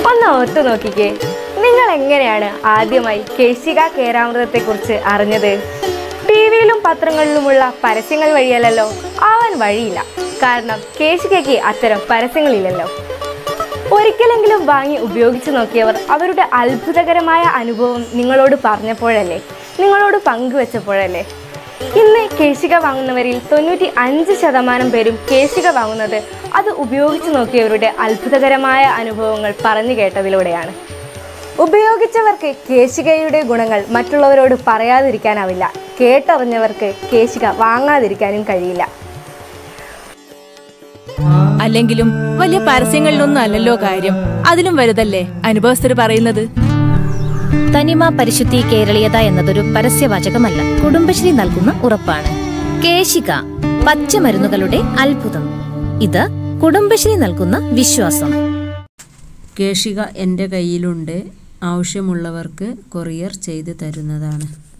ഒന്ന് ഓർത്തു നോക്കിക്കേ നിങ്ങൾ എങ്ങനെയാണ് ആദ്യമായി കേശിക കേരാമൃതത്തെക്കുറിച്ച് അറിഞ്ഞത് ടി വിയിലും പത്രങ്ങളിലുമുള്ള പരസ്യങ്ങൾ വഴിയല്ലല്ലോ ആവാൻ വഴിയില്ല കാരണം കേശികയ്ക്ക് അത്തരം പരസ്യങ്ങളില്ലല്ലോ ഒരിക്കലെങ്കിലും വാങ്ങി ഉപയോഗിച്ചു നോക്കിയവർ അവരുടെ അത്ഭുതകരമായ അനുഭവം നിങ്ങളോട് പറഞ്ഞപ്പോഴല്ലേ നിങ്ങളോട് പങ്കുവെച്ചപ്പോഴല്ലേ ഇന്ന് കേശിക വാങ്ങുന്നവരിൽ തൊണ്ണൂറ്റി അഞ്ച് ശതമാനം പേരും കേശിക വാങ്ങുന്നത് അത് ഉപയോഗിച്ചു നോക്കിയവരുടെ അത്ഭുതകരമായ അനുഭവങ്ങൾ പറഞ്ഞു കേട്ടതിലൂടെയാണ് ഉപയോഗിച്ചവർക്ക് കേശികയുടെ ഗുണങ്ങൾ മറ്റുള്ളവരോട് പറയാതിരിക്കാനാവില്ല കേട്ടറിഞ്ഞവർക്ക് കേശിക വാങ്ങാതിരിക്കാനും കഴിയില്ല അല്ലെങ്കിലും വലിയ പരസ്യങ്ങളിലൊന്നും അല്ലല്ലോ കാര്യം അതിലും വലുതല്ലേ അനുഭവസ്ഥർ പറയുന്നത് തനിമ പരിശുദ്ധി കേരളീയത എന്നതൊരു പരസ്യവാചകമല്ല കുടുംബശ്രീ നൽകുന്ന ഉറപ്പാണ് കേശിക പച്ചമരുന്നുകളുടെ അത്ഭുതം ഇത് കുടുംബശ്രീ നൽകുന്ന വിശ്വാസം കേശിക എൻ്റെ കയ്യിലുണ്ട് ആവശ്യമുള്ളവർക്ക് കൊറിയർ ചെയ്തു തരുന്നതാണ്